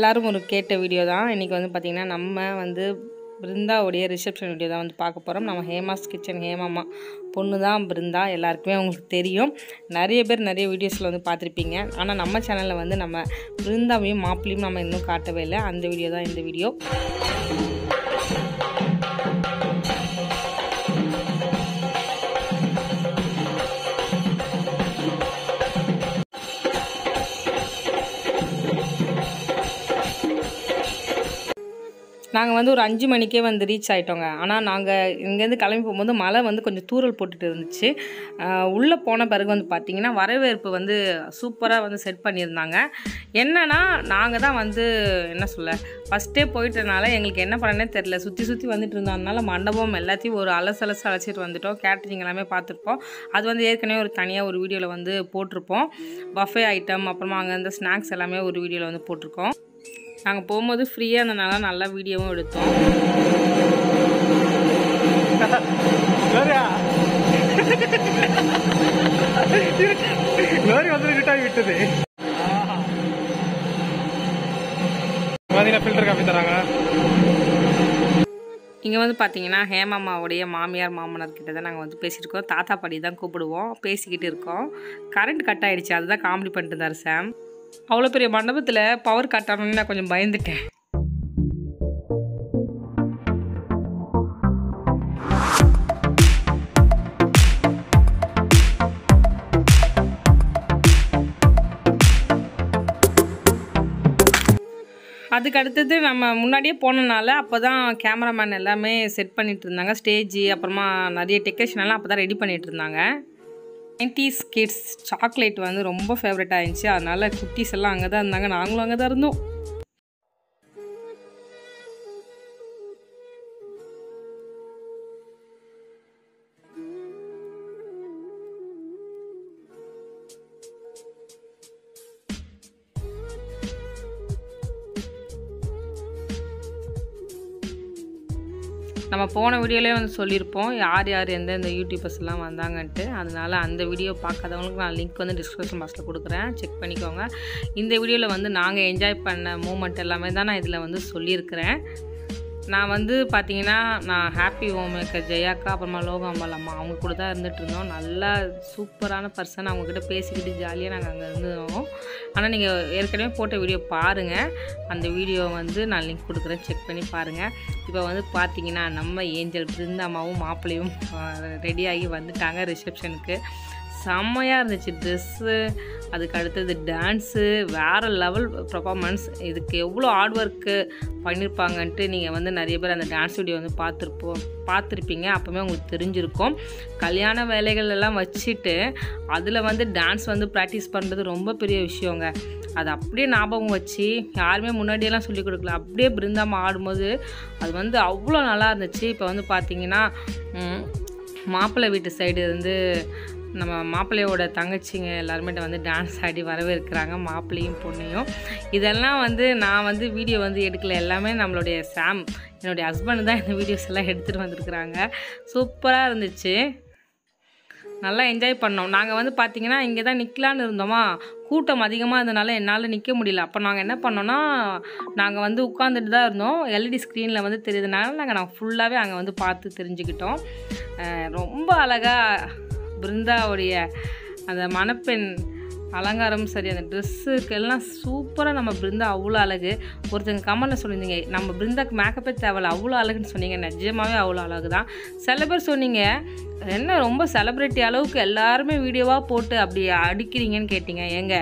எல்லாரும் ஒரு கேட்ட வீடியோ தான் இன்றைக்கி வந்து பார்த்திங்கன்னா நம்ம வந்து பிருந்தாவுடைய ரிசப்ஷன் வீடியோ தான் வந்து பார்க்க போகிறோம் நம்ம ஹேமாஸ் கிச்சன் ஹேமாமா பொண்ணு தான் பிருந்தா எல்லாருக்குமே உங்களுக்கு தெரியும் நிறைய பேர் நிறைய வீடியோஸில் வந்து பார்த்துருப்பீங்க ஆனால் நம்ம சேனலில் வந்து நம்ம பிருந்தாவையும் மாப்பிளையும் நம்ம இன்னும் காட்டவே இல்லை அந்த வீடியோ தான் இந்த வீடியோ நாங்கள் வந்து ஒரு அஞ்சு மணிக்கே வந்து ரீச் ஆகிட்டோங்க ஆனால் நாங்கள் இங்கேருந்து கிளம்பி போகும்போது மழை வந்து கொஞ்சம் தூறல் போட்டுட்டு இருந்துச்சு உள்ளே போன பிறகு வந்து பார்த்திங்கன்னா வரவேற்பு வந்து சூப்பராக வந்து செட் பண்ணியிருந்தாங்க என்னன்னா நாங்கள் தான் வந்து என்ன சொல்ல ஃபஸ்ட்டே போயிட்டனால எங்களுக்கு என்ன பண்ணனே தெரில சுற்றி சுற்றி வந்துட்டு இருந்ததுனால மண்டபம் எல்லாத்தையும் ஒரு அலசலசு அழைச்சிட்டு வந்துட்டோம் கேட்ரிங் எல்லாமே பார்த்துருப்போம் அது வந்து ஏற்கனவே ஒரு தனியாக ஒரு வீடியோவில் வந்து போட்டிருப்போம் பஃபே ஐட்டம் அப்புறமா அங்கே இருந்த ஸ்நாக்ஸ் எல்லாமே ஒரு வீடியோவில் வந்து போட்டிருக்கோம் நாங்கள் போகும்போது ஃப்ரீயாக இருந்தனால நல்லா வீடியோவும் எடுத்தோம் க்ளோரியா க்ளோரி வந்து இருட்டாகி விட்டது பார்த்தீங்கன்னா ஃபில்டர் காஃபி தராங்க இங்கே வந்து பார்த்தீங்கன்னா ஹேமாமாவுடைய மாமியார் மாமனார் கிட்ட தான் நாங்கள் வந்து பேசியிருக்கோம் தாத்தா பாடி தான் கூப்பிடுவோம் பேசிக்கிட்டு இருக்கோம் கரண்ட் கட் ஆகிடுச்சு அதுதான் காமெடி பண்ணிட்டு இருந்தார் சாம் அவ்வளோ பெரிய மண்டபத்தில் பவர் கட் ஆகணும்னு நான் கொஞ்சம் பயந்துட்டேன் அதுக்கு அடுத்தது நம்ம முன்னாடியே போனனால அப்போ தான் கேமராமேன் எல்லாமே செட் பண்ணிட்டு இருந்தாங்க ஸ்டேஜ் அப்புறமா நிறைய டெக்கரேஷன் எல்லாம் அப்போ தான் ரெடி பண்ணிட்டு இருந்தாங்க நைன்டிஸ் கிட்ஸ் சாக்லேட் வந்து ரொம்ப ஃபேவரட்டாக இருந்துச்சு அதனால குட்டீஸ் எல்லாம் அங்கே தான் இருந்தாங்க நாங்களும் அங்கே தான் இருந்தோம் நம்ம போன வீடியோலேயே வந்து சொல்லியிருப்போம் யார் யார் எந்தெந்த யூடியூபர்ஸ் எல்லாம் வந்தாங்கன்ட்டு அதனால் அந்த வீடியோ பார்க்காதவங்களுக்கு நான் லிங்க் வந்து டிஸ்கிரிப்ஷன் பாக்ஸில் கொடுக்குறேன் செக் பண்ணிக்கோங்க இந்த வீடியோவில் வந்து நாங்கள் என்ஜாய் பண்ண மூமெண்ட் எல்லாமே தான் நான் இதில் வந்து சொல்லியிருக்கிறேன் நான் வந்து பார்த்தீங்கன்னா நான் ஹாப்பி ஹோம் மேக்கர் ஜெயாக்கா அப்புறமா லோகாம்பால் அம்மா அவங்க கூட தான் இருந்துகிட்டு இருந்தோம் நல்லா சூப்பரான பர்சன் அவங்கக்கிட்ட பேசிக்கிட்டு ஜாலியாக நாங்கள் அங்கே இருந்தோம் ஆனால் நீங்கள் ஏற்கனவே போட்ட வீடியோ பாருங்கள் அந்த வீடியோ வந்து நான் லிங்க் கொடுக்குறேன் செக் பண்ணி பாருங்கள் இப்போ வந்து பார்த்தீங்கன்னா நம்ம ஏஞ்சல் பிருந்தாமாவும் மாப்பிள்ளையும் ரெடியாகி வந்துட்டாங்க ரிசப்ஷனுக்கு செம்மையாக இருந்துச்சு ட்ரெஸ்ஸு அதுக்கு அடுத்தது டான்ஸு வேறு லெவல் பர்ஃபாமன்ஸ் இதுக்கு எவ்வளோ ஹார்ட் ஒர்க்கு பண்ணியிருப்பாங்கன்ட்டு நீங்கள் வந்து நிறைய பேர் அந்த டான்ஸ் வீடியோ வந்து பார்த்துருப்போம் பார்த்துருப்பீங்க அப்போவே உங்களுக்கு தெரிஞ்சிருக்கும் கல்யாண வேலைகள் எல்லாம் வச்சுட்டு அதில் வந்து டான்ஸ் வந்து ப்ராக்டிஸ் பண்ணுறது ரொம்ப பெரிய விஷயங்க அது அப்படியே ஞாபகம் வச்சு யாருமே முன்னாடியெல்லாம் சொல்லிக் கொடுக்கல அப்படியே பிருந்தாம ஆடும்போது அது வந்து அவ்வளோ நல்லா இருந்துச்சு இப்போ வந்து பார்த்தீங்கன்னா மாப்பிள்ளை வீட்டு சைடு இருந்து நம்ம மாப்பிள்ளையோட தங்கச்சிங்க எல்லாருமே வந்து டான்ஸ் ஆடி வரவேற்கிறாங்க மாப்பிள்ளையும் பொண்ணையும் இதெல்லாம் வந்து நான் வந்து வீடியோ வந்து எடுக்கல எல்லாமே நம்மளுடைய சாம் என்னுடைய ஹஸ்பண்ட் தான் இந்த வீடியோஸ் எல்லாம் எடுத்துகிட்டு வந்திருக்கிறாங்க சூப்பராக இருந்துச்சு நல்லா என்ஜாய் பண்ணோம் நாங்கள் வந்து பார்த்திங்கன்னா இங்கே தான் நிற்கலான்னு இருந்தோமா கூட்டம் அதிகமாக இருந்தனால என்னால் நிற்க முடியல அப்போ நாங்கள் என்ன பண்ணோன்னா நாங்கள் வந்து உட்காந்துட்டு தான் இருந்தோம் எல்இடி ஸ்க்ரீனில் வந்து தெரியுதுனால நாங்கள் நாங்கள் ஃபுல்லாகவே அங்கே வந்து பார்த்து தெரிஞ்சுக்கிட்டோம் ரொம்ப அழகாக பிருந்தாவுடைய அந்த மணப்பெண் அலங்காரம் சரி அந்த ட்ரெஸ்ஸுக்கு எல்லாம் சூப்பராக நம்ம பிருந்தா அவ்வளோ அழகு ஒருத்தங்க கமெண்டில் சொல்லியிருந்தீங்க நம்ம பிருந்தாக்கு மேக்கப்பே தேவையில்ல அவ்வளோ அழகுன்னு சொன்னீங்க நிஜமாகவே அவ்வளோ அழகு தான் சில பேர் சொன்னீங்க என்ன ரொம்ப செலிப்ரிட்டி அளவுக்கு எல்லாருமே வீடியோவாக போட்டு அப்படி அடிக்கிறீங்கன்னு கேட்டிங்க ஏங்க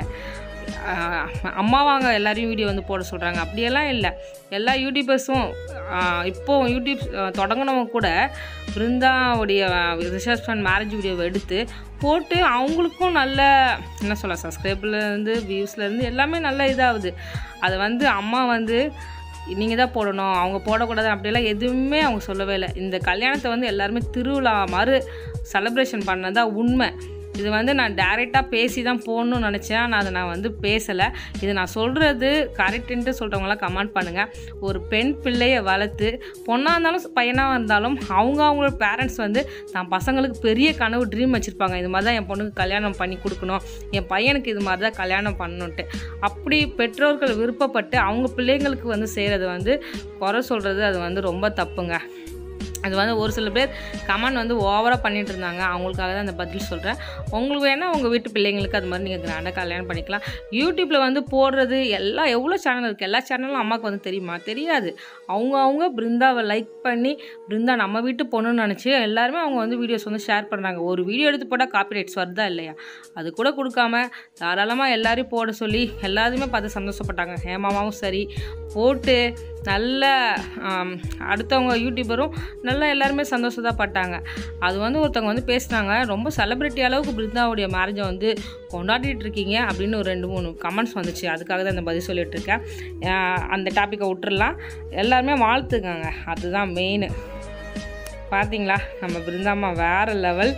அம்மாவாங்க எல்லாரையும் வீடியோ வந்து போட சொல்கிறாங்க அப்படியெல்லாம் இல்லை எல்லா யூடியூபர்ஸும் இப்போது யூடியூப் தொடங்கினவங்க கூட பிருந்தாவுடைய ரிசப்ஷன் மேரேஜ் வீடியோவை எடுத்து போட்டு அவங்களுக்கும் நல்ல என்ன சொல்ல சப்ஸ்கிரைப்லேருந்து வியூஸ்லேருந்து எல்லாமே நல்ல இதாகுது அதை வந்து அம்மா வந்து நீங்கள் தான் போடணும் அவங்க போடக்கூடாது அப்படியெல்லாம் எதுவுமே அவங்க சொல்லவே இல்லை இந்த கல்யாணத்தை வந்து எல்லாருமே திருவிழா மாதிரி செலப்ரேஷன் பண்ணதான் உண்மை இது வந்து நான் டேரெக்டாக பேசி தான் போடணும்னு நினச்சேன் ஆனால் அதை நான் வந்து பேசலை இது நான் சொல்கிறது கரெக்டுன்ட்டு சொல்கிறவங்களாம் கமெண்ட் பண்ணுங்கள் ஒரு பெண் பிள்ளையை வளர்த்து பொண்ணாக இருந்தாலும் பையனாக இருந்தாலும் அவங்க அவங்களோட பேரண்ட்ஸ் வந்து தான் பசங்களுக்கு பெரிய கனவு ட்ரீம் வச்சுருப்பாங்க இது மாதிரி தான் என் பொண்ணுக்கு கல்யாணம் பண்ணி கொடுக்கணும் என் பையனுக்கு இது மாதிரி தான் கல்யாணம் பண்ணணுன்ட்டு அப்படி பெற்றோர்கள் விருப்பப்பட்டு அவங்க பிள்ளைங்களுக்கு வந்து செய்கிறது வந்து குறை சொல்கிறது அது வந்து ரொம்ப தப்புங்க அது வந்து ஒரு சில பேர் கமெண்ட் வந்து ஓவராக பண்ணிட்டு இருந்தாங்க அவங்களுக்காக தான் அந்த பதில் சொல்கிறேன் உங்களுக்கு வேணால் உங்கள் வீட்டு பிள்ளைங்களுக்கு அது மாதிரி நீங்கள் கிராண்டாக கல்யாணம் பண்ணிக்கலாம் யூடியூப்பில் வந்து போடுறது எல்லாம் எவ்வளோ சேனல் இருக்குது எல்லா சேனலும் அம்மாவுக்கு வந்து தெரியுமா தெரியாது அவங்க அவங்க பிருந்தாவை லைக் பண்ணி பிருந்தா நம்ம வீட்டு பொண்ணுன்னு நினச்சி எல்லாருமே அவங்க வந்து வீடியோஸ் வந்து ஷேர் பண்ணுறாங்க ஒரு வீடியோ எடுத்து போட்டால் காப்பிரைட்ஸ் வருதா இல்லையா அது கூட கொடுக்காம தாராளமாக எல்லாரையும் போட சொல்லி எல்லாருமே பார்த்து சந்தோஷப்பட்டாங்க ஹேமாமாவும் சரி போட்டு நல்ல ஆம், அடுத்தவங்க யூடியூபரும் நல்லா எல்லாருமே சந்தோஷம் பட்டாங்க அது வந்து ஒருத்தவங்க வந்து பேசுனாங்க ரொம்ப செலிப்ரிட்டி அளவுக்கு பிருந்தாவுடைய மேரேஜை வந்து கொண்டாடிட்டு இருக்கீங்க அப்படின்னு ஒரு ரெண்டு மூணு கமெண்ட்ஸ் வந்துச்சு அதுக்காக தான் இந்த பதில் சொல்லிட்டு இருக்கேன் ஆஹ், அந்த டாப்பிக்கை விட்டுறலாம் எல்லாருமே வாழ்த்துக்காங்க அதுதான் மெயின் பார்த்தீங்களா நம்ம பிருந்தாம்மா வேறு லெவல்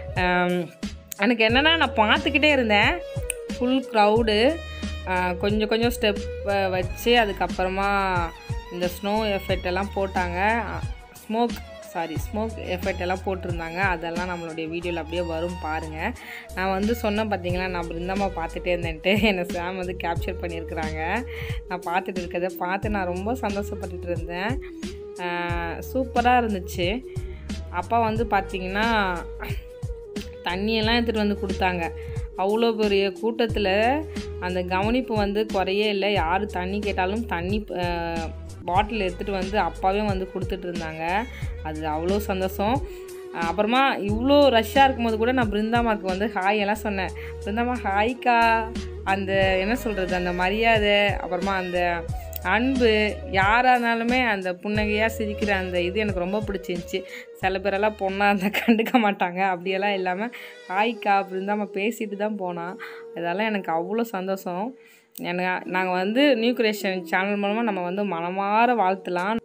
எனக்கு என்னென்னா நான் பார்த்துக்கிட்டே இருந்தேன் ஃபுல் க்ரௌடு கொஞ்சம் கொஞ்சம் ஸ்டெப் வச்சு அதுக்கப்புறமா இந்த ஸ்னோ எஃபெக்ட் எல்லாம் போட்டாங்க ஸ்மோக் சாரி ஸ்மோக் எஃபெக்ட் எல்லாம் போட்டிருந்தாங்க அதெல்லாம் நம்மளுடைய வீடியோவில் அப்படியே வரும் பாருங்கள் நான் வந்து சொன்னேன் பார்த்தீங்களா நான் பிருந்தாமா பார்த்துட்டே இருந்தேன்ட்டு என்னை சாம் வந்து கேப்சர் பண்ணியிருக்கிறாங்க நான் பார்த்துட்டு இருக்கிறத பார்த்து நான் ரொம்ப சந்தோஷப்பட்டுட்டு இருந்தேன் சூப்பராக இருந்துச்சு அப்பா வந்து பார்த்தீங்கன்னா தண்ணியெல்லாம் எடுத்துகிட்டு வந்து கொடுத்தாங்க அவ்வளோ பெரிய கூட்டத்தில் அந்த கவனிப்பு வந்து குறையே இல்லை யார் தண்ணி கேட்டாலும் தண்ணி பாட்டில் எடுத்துகிட்டு வந்து அப்பாவே வந்து கொடுத்துட்டு இருந்தாங்க அது அவ்வளோ சந்தோஷம் அஹ் அப்புறமா இவ்வளோ ரஷ்ஷாக இருக்கும்போது கூட நான் பிருந்தாமாவுக்கு வந்து ஹாய் எல்லாம் சொன்னேன் பிருந்தாமா ஹாய்க்கா அந்த என்ன சொல்கிறது அந்த மரியாதை அப்புறமா அந்த அன்பு யாராக இருந்தாலுமே அந்த புன்னகையாக சிரிக்கிற அந்த இது எனக்கு ரொம்ப பிடிச்சிருந்துச்சி சில பேரெல்லாம் பொண்ணாக இருந்தால் கண்டுக்க மாட்டாங்க அப்படியெல்லாம் இல்லாமல் ஹாய்க்கா பிருந்தாமா பேசிட்டு தான் போனான் இதெல்லாம் எனக்கு அவ்வளோ சந்தோஷம் எனக்கு நாங்கள் வந்து நியூ கிரியேஷன் சேனல் மூலமாக நம்ம வந்து மனமார வாழ்த்தலாம்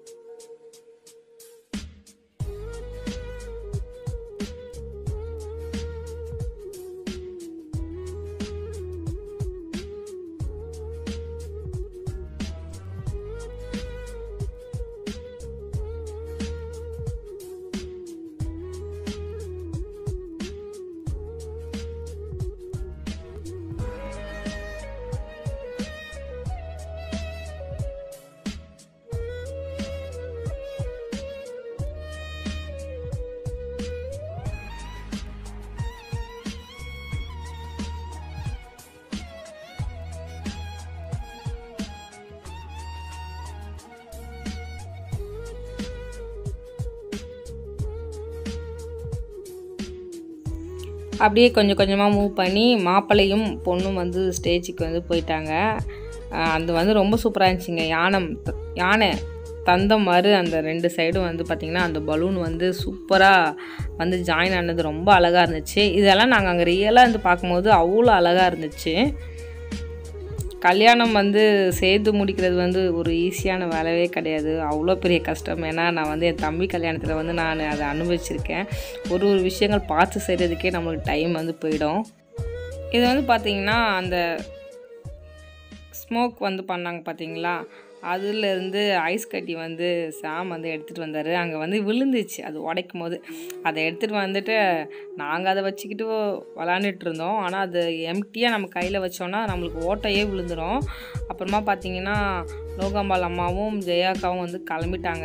அப்படியே கொஞ்சம் கொஞ்சமாக மூவ் பண்ணி மாப்பிள்ளையும் பொண்ணும் வந்து ஸ்டேஜுக்கு வந்து போயிட்டாங்க ஆஹ் அது வந்து ரொம்ப சூப்பராக இருந்துச்சுங்க யானம் த- யானை தந்தம் மறு அந்த ரெண்டு சைடும் வந்து பார்த்திங்கன்னா அந்த பலூன் வந்து சூப்பராக வந்து ஜாயின் ஆனது ரொம்ப அழகாக இருந்துச்சு இதெல்லாம் நாங்கள் அங்கே ரியலாக இருந்து பார்க்கும்போது அவ்வளோ அழகாக இருந்துச்சு கல்யாணம் வந்து சேர்த்து முடிக்கிறது வந்து ஒரு ஈஸியான வேலையே கிடையாது அவ்வளோ பெரிய கஷ்டம் ஏன்னா நான் வந்து என் தம்பி கல்யாணத்தில் வந்து நான் அதை அனுபவிச்சிருக்கேன் ஒரு ஒரு விஷயங்கள் பார்த்து செய்கிறதுக்கே நம்மளுக்கு டைம் வந்து போயிடும் இது வந்து பார்த்திங்கன்னா அந்த ஸ்மோக் வந்து பண்ணாங்க பார்த்தீங்களா அதுலேருந்து ஐஸ் கட்டி வந்து சாம் வந்து எடுத்துகிட்டு வந்தார் அங்கே வந்து விழுந்துச்சு அது உடைக்கும் போது அதை எடுத்துகிட்டு வந்துட்டு நாங்கள் அதை வச்சுக்கிட்டு விளாண்டுட்டு இருந்தோம் ஆனால் அது எம்டியாக நம்ம கையில் வச்சோன்னா நம்மளுக்கு ஓட்டையே விழுந்துடும் அப்புறமா பார்த்தீங்கன்னா லோகாம்பால் அம்மாவும் ஜெயாக்காவும் வந்து கிளம்பிட்டாங்க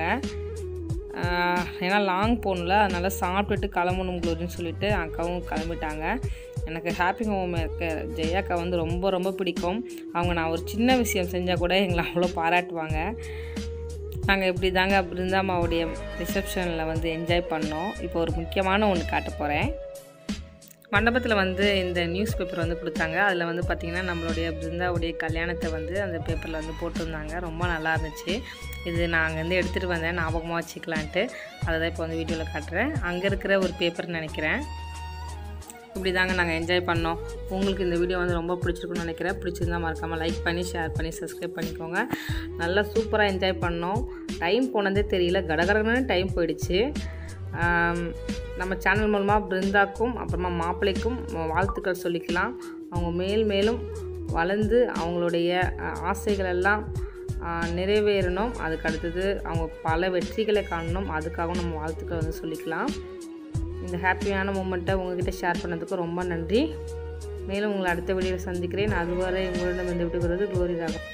ஆஹ் ஏன்னா லாங் போகணும்ல அதனால் சாப்பிட்டுட்டு கிளம்பணும் குளோரின்னு சொல்லிட்டு அக்காவும் கிளம்பிட்டாங்க எனக்கு ஹாப்பி ஹோம் இருக்க ஜெயாக்கா வந்து ரொம்ப ரொம்ப பிடிக்கும் அவங்க நான் ஒரு சின்ன விஷயம் செஞ்சால் கூட எங்களை அவ்வளோ பாராட்டுவாங்க நாங்கள் இப்படி தாங்க பிருந்தாமாவுடைய ரிசப்ஷனில் வந்து என்ஜாய் பண்ணோம் இப்போ ஒரு முக்கியமான ஒன்று காட்ட போகிறேன் மண்டபத்தில் வந்து இந்த நியூஸ் பேப்பர் வந்து கொடுத்தாங்க அதில் வந்து பார்த்திங்கன்னா நம்மளுடைய பிருந்தாவுடைய கல்யாணத்தை வந்து அந்த பேப்பரில் வந்து போட்டிருந்தாங்க ரொம்ப நல்லா இருந்துச்சு இது நான் அங்கேருந்து எடுத்துகிட்டு வந்தேன் ஞாபகமாக வச்சுக்கலான்ட்டு அதை தான் இப்போ வந்து வீடியோவில் காட்டுறேன் அங்கே இருக்கிற ஒரு பேப்பர்னு நினைக்கிறேன் இப்படி தாங்க நாங்கள் என்ஜாய் பண்ணோம் உங்களுக்கு இந்த வீடியோ வந்து ரொம்ப பிடிச்சிருக்குன்னு நினைக்கிறேன் பிடிச்சிருந்தா மறக்காமல் லைக் பண்ணி ஷேர் பண்ணி சப்ஸ்கிரைப் பண்ணிக்கோங்க நல்லா சூப்பராக என்ஜாய் பண்ணோம் டைம் போனதே தெரியல கடகடன்னு டைம் போயிடுச்சு ஆம், நம்ம சேனல் மூலமாக பிருந்தாக்கும் அப்புறமா மாப்பிள்ளைக்கும் வாழ்த்துக்கள் சொல்லிக்கலாம் அவங்க மேல் மேலும் வளர்ந்து அவங்களுடைய அஹ், ஆசைகள் எல்லாம் அஹ், நிறைவேறணும் அதுக்கு அடுத்தது அவங்க பல வெற்றிகளை காணணும் அதுக்காகவும் நம்ம வாழ்த்துக்கள் வந்து சொல்லிக்கலாம் இந்த ஹாப்பியான மூமெண்ட்டை உங்ககிட்ட ஷேர் பண்ணதுக்கு ரொம்ப நன்றி மேலும் உங்களை அடுத்த வீடியோவில் சந்திக்கிறேன் அதுவரை உங்களிடம் இந்த விடுகிறது குளோரி ராகம்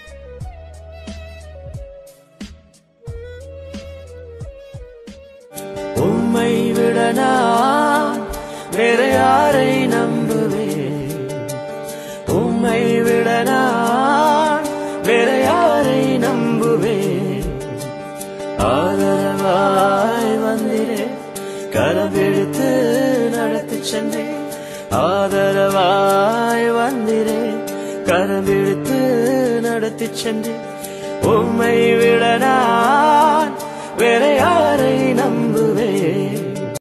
உம்மை விட நான் வேற யாரை நம்புவேன் உம்மை விட நான் வேற யாரை நம்புவேன் ஆதரவாய் வந்திரே கரபிடித்து நடத்தி சென்றேன் ஆதரவாய் வந்திரே கரபிடித்து நடத்தி சென்றேன் உம்மை விட நான் வேற யாரை நம்ப